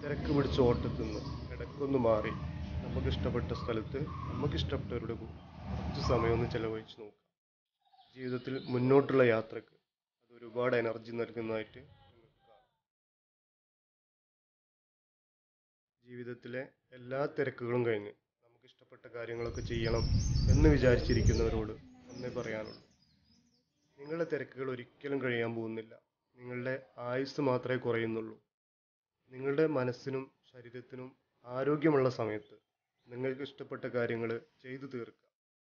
തിരക്ക് പിടിച്ച ഓട്ടത്തിൽ നിന്ന് ഇടയ്ക്കൊന്ന് മാറി നമുക്ക് ഇഷ്ടപ്പെട്ട സ്ഥലത്ത് നമുക്ക് ഇഷ്ടപ്പെട്ടവരുടെ കൂടെ കുറച്ച് സമയം ഒന്ന് ചിലവഴിച്ച് നോക്കാം ജീവിതത്തിൽ മുന്നോട്ടുള്ള യാത്രക്ക് അത് ഒരുപാട് എനർജി നൽകുന്നതായിട്ട് നിങ്ങൾക്ക് കാണാം ജീവിതത്തിലെ എല്ലാ തിരക്കുകളും കഴിഞ്ഞ് നമുക്ക് ഇഷ്ടപ്പെട്ട കാര്യങ്ങളൊക്കെ ചെയ്യണം എന്ന് വിചാരിച്ചിരിക്കുന്നവരോട് ഒന്നേ പറയാനുള്ളൂ നിങ്ങളുടെ തിരക്കുകൾ ഒരിക്കലും കഴിയാൻ പോകുന്നില്ല നിങ്ങളുടെ ആയുസ് മാത്രമേ കുറയുന്നുള്ളൂ നിങ്ങളുടെ മനസ്സിനും ശരീരത്തിനും ആരോഗ്യമുള്ള സമയത്ത് നിങ്ങൾക്ക് ഇഷ്ടപ്പെട്ട കാര്യങ്ങൾ ചെയ്തു തീർക്കുക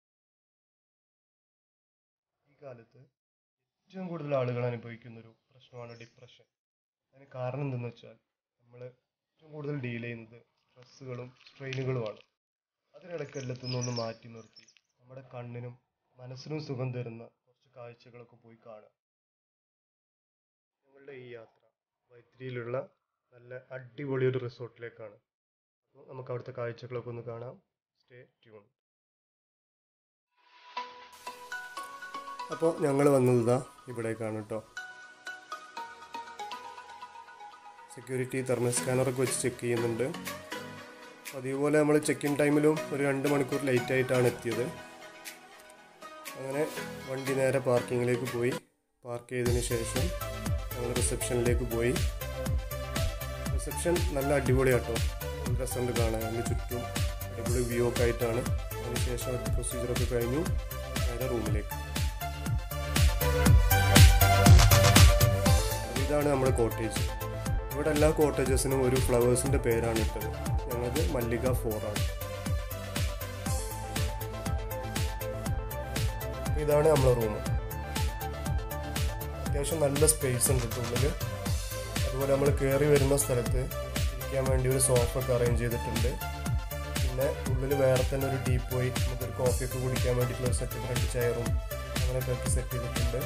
ഈ കാലത്ത് ഏറ്റവും കൂടുതൽ ആളുകൾ അനുഭവിക്കുന്ന ഒരു പ്രശ്നമാണ് ഡിപ്രഷൻ അതിന് കാരണം എന്തെന്ന് വെച്ചാൽ നമ്മൾ ഏറ്റവും കൂടുതൽ ഡീൽ ചെയ്യുന്നത് സ്ട്രെസ്സുകളും സ്ട്രെയിനുകളുമാണ് അതിനിടയ്ക്ക് എല്ലാത്തിൽ നിന്നൊന്ന് മാറ്റി നിർത്തി നമ്മുടെ കണ്ണിനും മനസ്സിനും സുഖം തരുന്ന കുറച്ച് കാഴ്ചകളൊക്കെ പോയി കാണുക ഞങ്ങളുടെ ഈ യാത്ര വൈത്തിരിയിലുള്ള നല്ല അടിപൊളി ഒരു റിസോർട്ടിലേക്കാണ് അപ്പോൾ നമുക്ക് അവിടുത്തെ കാഴ്ചകളൊക്കെ ഒന്ന് കാണാം സ്റ്റേ ട്യൂൺ അപ്പോൾ ഞങ്ങൾ വന്നത് ഇതാ ഇവിടേക്കാണ് കേട്ടോ സെക്യൂരിറ്റി തെർമൽ സ്കാനറൊക്കെ വെച്ച് ചെക്ക് ചെയ്യുന്നുണ്ട് അതേപോലെ നമ്മൾ ചെക്ക് ഇൻ ടൈമിലും ഒരു രണ്ട് മണിക്കൂർ ലേറ്റ് ആയിട്ടാണ് എത്തിയത് അങ്ങനെ വണ്ടി നേരെ പാർക്കിങ്ങിലേക്ക് പോയി പാർക്ക് ചെയ്തതിന് ശേഷം ഞങ്ങൾ റിസപ്ഷനിലേക്ക് പോയി റിസപ്ഷൻ നല്ല അടിപൊളിയാട്ടോ നല്ല രസമുണ്ട് കാണാൻ അതിന് ചുറ്റും അടിപൊളി വ്യൂ ഒക്കെ ആയിട്ടാണ് അതിനുശേഷം പ്രൊസീജിയറൊക്കെ കഴിഞ്ഞു നേരെ റൂമിലേക്ക് ഇതാണ് നമ്മുടെ കോട്ടേജ് ഇവിടെ എല്ലാ കോട്ടേജസിനും ഒരു ഫ്ലവേഴ്സിൻ്റെ പേരാണ് ഇട്ടത് ഞങ്ങൾക്ക് മല്ലിക ഫോർ ആണ് ഇതാണ് നമ്മളെ റൂം അത്യാവശ്യം നല്ല സ്പേസ് ഉണ്ട് കേട്ടോ ഉള്ളിൽ അതുപോലെ നമ്മൾ കയറി വരുന്ന സ്ഥലത്ത് ഇരിക്കാൻ വേണ്ടി ഒരു സോഫ ഒക്കെ അറേഞ്ച് ചെയ്തിട്ടുണ്ട് പിന്നെ ഉള്ളിൽ വേറെ തന്നെ ഒരു ടീ പോയി നമുക്കൊരു കോഫിയൊക്കെ കുടിക്കാൻ വേണ്ടിയിട്ടുള്ള സെറ്റ് രണ്ട് ചെയറും അങ്ങനെയൊക്കെ ആക്കി സെറ്റ് ചെയ്തിട്ടുണ്ട്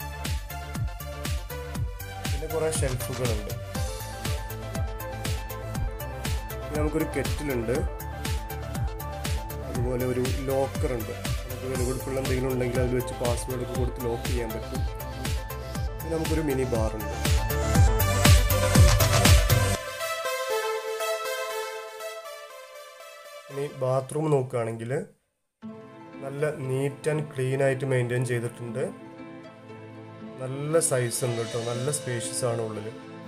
പിന്നെ കുറേ ഷെൽഫുകളുണ്ട് പിന്നെ നമുക്കൊരു കെറ്റിലുണ്ട് അതുപോലെ ഒരു ലോക്കർ ഉണ്ട് നമുക്ക് വിലകൊടുപ്പുള്ള എന്തെങ്കിലും ഉണ്ടെങ്കിൽ അതിൽ വെച്ച് പാസ്വേഡ് ഒക്കെ കൊടുത്ത് ലോക്ക് ചെയ്യാൻ പറ്റും പിന്നെ നമുക്കൊരു മിനി ബാർ ഉണ്ട് ഇനി ബാത്റൂം നോക്കുകയാണെങ്കിൽ നല്ല നീറ്റ് ആൻഡ് ക്ലീൻ ആയിട്ട് മെയിൻറ്റെയിൻ ചെയ്തിട്ടുണ്ട് നല്ല സൈസ് ഉണ്ട് കേട്ടോ നല്ല സ്പേഷ്യസ് ആണ് ഉള്ളിൽ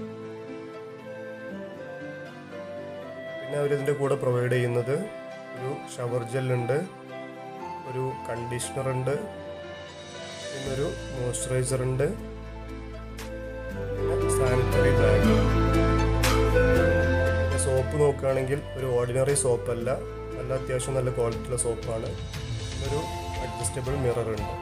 പിന്നെ അവരിതിൻ്റെ കൂടെ പ്രൊവൈഡ് ചെയ്യുന്നത് ഒരു ഷവർ ജെല്ലുണ്ട് ഒരു കണ്ടീഷണർ ഉണ്ട് പിന്നെ ഒരു മോയ്സ്ചറൈസർ ഉണ്ട് പിന്നെ സാനിറ്ററി ബാഗ് പിന്നെ സോപ്പ് നോക്കുകയാണെങ്കിൽ ഒരു ഓർഡിനറി സോപ്പല്ല നല്ല അത്യാവശ്യം നല്ല ക്വാളിറ്റിയുള്ള സോപ്പാണ് ഒരു അഡ്ജസ്റ്റബിൾ മിറർ ഉണ്ട്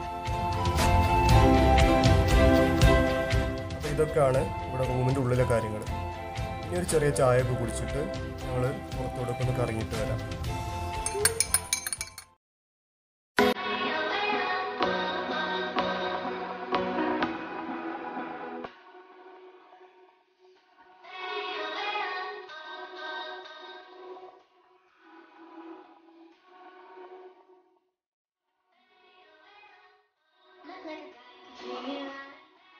അപ്പോൾ ഇതൊക്കെയാണ് ഇവിടെ റൂമിൻ്റെ ഉള്ളിലെ കാര്യങ്ങൾ ഇനി ഒരു ചെറിയ ചായ ഒക്കെ കുടിച്ചിട്ട് ഞങ്ങൾ പുറത്തോടൊക്കെ ഒന്ന് കറങ്ങിയിട്ട് വരാം Look like a guy who can treat me right.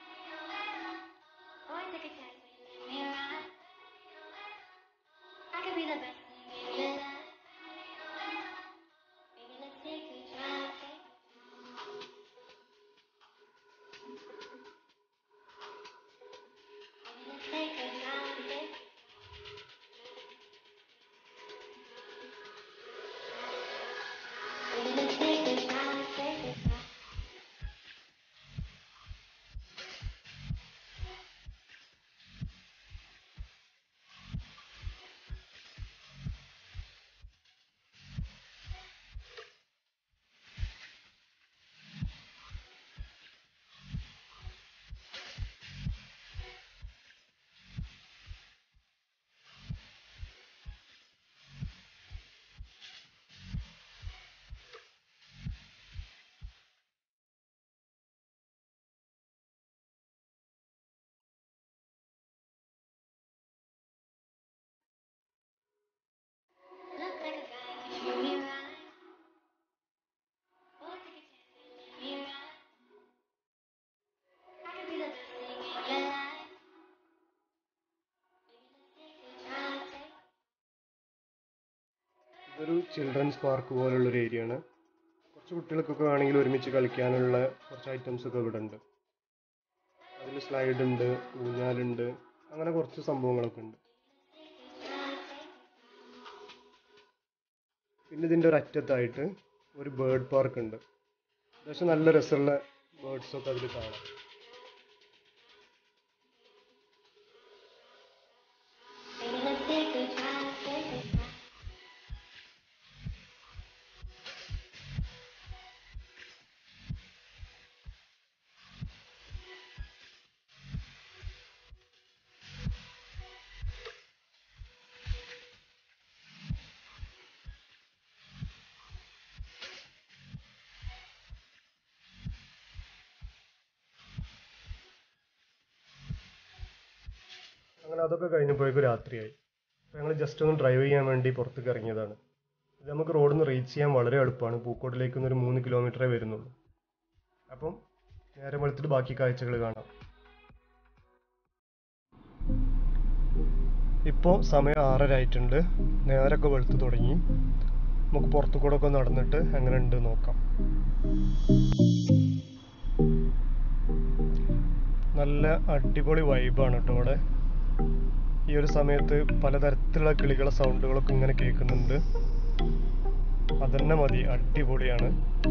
Always take a chance when you leave me right. I could be the best thing in your life. Baby, let's take a drive. Baby, let's take a drive. Baby. Baby, let's take a drive. Take a drive. ഇതൊരു children's park പോലുള്ളൊരു area ആണ് കുറച്ച് കുട്ടികൾക്കൊക്കെ വേണമെങ്കിൽ ഒരുമിച്ച് കളിക്കാനുള്ള കുറച്ച് items ഒക്കെ ഇവിടെ ഉണ്ട് അതിൽ സ്ലൈഡ് ഉണ്ട് ഊഞ്ഞാലുണ്ട് അങ്ങനെ കുറച്ച് സംഭവങ്ങളൊക്കെ ഉണ്ട് പിന്നെ ഇതിൻ്റെ ഒരു അറ്റത്തായിട്ട് ഒരു ബേർഡ് പാർക്ക് ഉണ്ട് അത്യാവശ്യം നല്ല രസമുള്ള ബേർഡ്സ് ഒക്കെ അതിൽ കാണാം Baby, let's take a drive, take a drive. അങ്ങനെ അതൊക്കെ കഴിഞ്ഞപ്പോഴേക്കും രാത്രിയായി അപ്പോൾ ഞങ്ങൾ ജസ്റ്റ് ഒന്ന് ഡ്രൈവ് ചെയ്യാൻ വേണ്ടി പുറത്തേക്ക് ഇറങ്ങിയതാണ് ഇത് നമുക്ക് റോഡിൽ നിന്ന് റീച്ച് ചെയ്യാൻ വളരെ എളുപ്പമാണ് പൂക്കോട്ടിലേക്ക് ഒരു മൂന്ന് കിലോമീറ്ററേ വരുന്നുള്ളൂ അപ്പം നേരെ വെളുത്തിട്ട് ബാക്കി കാഴ്ചകൾ കാണാം ഇപ്പോൾ സമയം ആറര ആയിട്ടുണ്ട് നേരൊക്കെ വെളുത്ത് തുടങ്ങി നമുക്ക് പുറത്തു കൂടെ ഒക്കെ നടന്നിട്ട് എങ്ങനെ ഉണ്ട് നോക്കാം നല്ല അടിപൊളി വൈബാണ് കേട്ടോ ഇവിടെ ഈ ഒരു സമയത്ത് പലതരത്തിലുള്ള കിളികളെ സൗണ്ടുകളൊക്കെ ഇങ്ങനെ കേൾക്കുന്നുണ്ട് അതന്നെ മതി അടിപൊളിയാണ്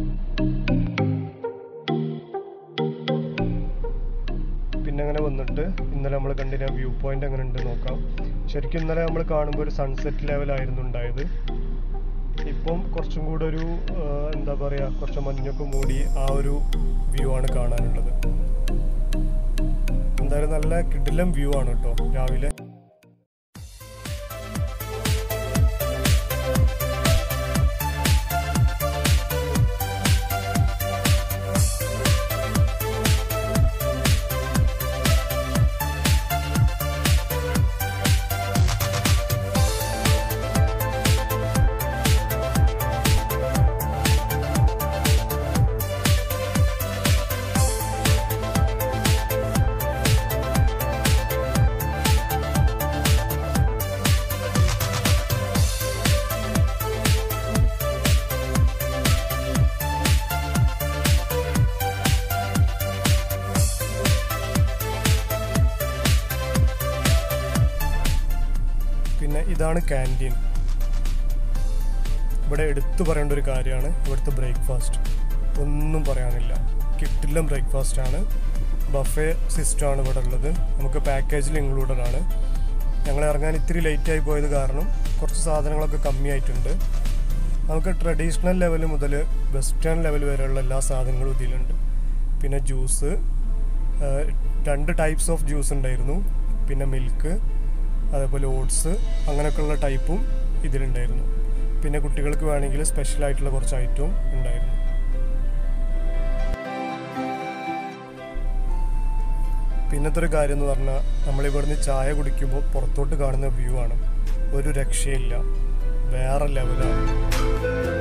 പിന്നെ അങ്ങനെ വന്നിട്ട് ഇന്നലെ നമ്മൾ കണ്ടിന് വ്യൂ പോയിന്റ് എങ്ങനെ ഉണ്ട് നോക്കാം ശരിക്കും ഇന്നലെ നമ്മൾ കാണുമ്പോൾ ഒരു സൺസെറ്റ് ലെവലായിരുന്നു ഉണ്ടായത് ഇപ്പം കുറച്ചും കൂടെ ഒരു ആ, എന്താ പറയുക കുറച്ച് മഞ്ഞൊക്കെ മൂടി ആ ഒരു വ്യൂ ആണ് കാണാനുള്ളത് എന്തായാലും നല്ല കിടിലം വ്യൂ ആണ് കേട്ടോ രാവിലെ പിന്നെ ഇതാണ് ക്യാൻറ്റീൻ ഇവിടെ എടുത്തു പറയേണ്ട ഒരു കാര്യമാണ് ഇവിടുത്തെ ബ്രേക്ക്ഫാസ്റ്റ് ഒന്നും പറയാനില്ല കിട്ടില്ല ബ്രേക്ക്ഫാസ്റ്റ് ആണ് ബഫേ സിസ്റ്റമാണ് ഇവിടെ ഉള്ളത് നമുക്ക് പാക്കേജിൽ ഇൻക്ലൂഡഡ് ആണ് ഞങ്ങൾ ഇറങ്ങാൻ ഇത്തിരി ലേറ്റ് ആയി പോയത് കാരണം കുറച്ച് സാധനങ്ങളൊക്കെ കമ്മിയായിട്ടുണ്ട് നമുക്ക് ട്രഡീഷണൽ ലെവൽ മുതൽ വെസ്റ്റേൺ ലെവൽ വരെയുള്ള എല്ലാ സാധനങ്ങളും ഇതിലുണ്ട് പിന്നെ ജ്യൂസ് രണ്ട് ടൈപ്സ് ഓഫ് ജ്യൂസ് ഉണ്ടായിരുന്നു പിന്നെ മിൽക്ക് അതേപോലെ ഓട്സ് അങ്ങനെയൊക്കെയുള്ള ടൈപ്പും ഇതിലുണ്ടായിരുന്നു പിന്നെ കുട്ടികൾക്ക് വേണമെങ്കിൽ സ്പെഷ്യൽ ആയിട്ടുള്ള കുറച്ച് ഐറ്റവും ഉണ്ടായിരുന്നു പിന്നത്തെ ഒരു കാര്യം എന്ന് പറഞ്ഞാൽ നമ്മൾ ഇവിടുന്ന് ചായ കുടിക്കുമ്പോൾ പുറത്തോട്ട് കാണുന്ന വ്യൂ ആണ് ഒരു രക്ഷയില്ല വേറെ ലെവലാണ്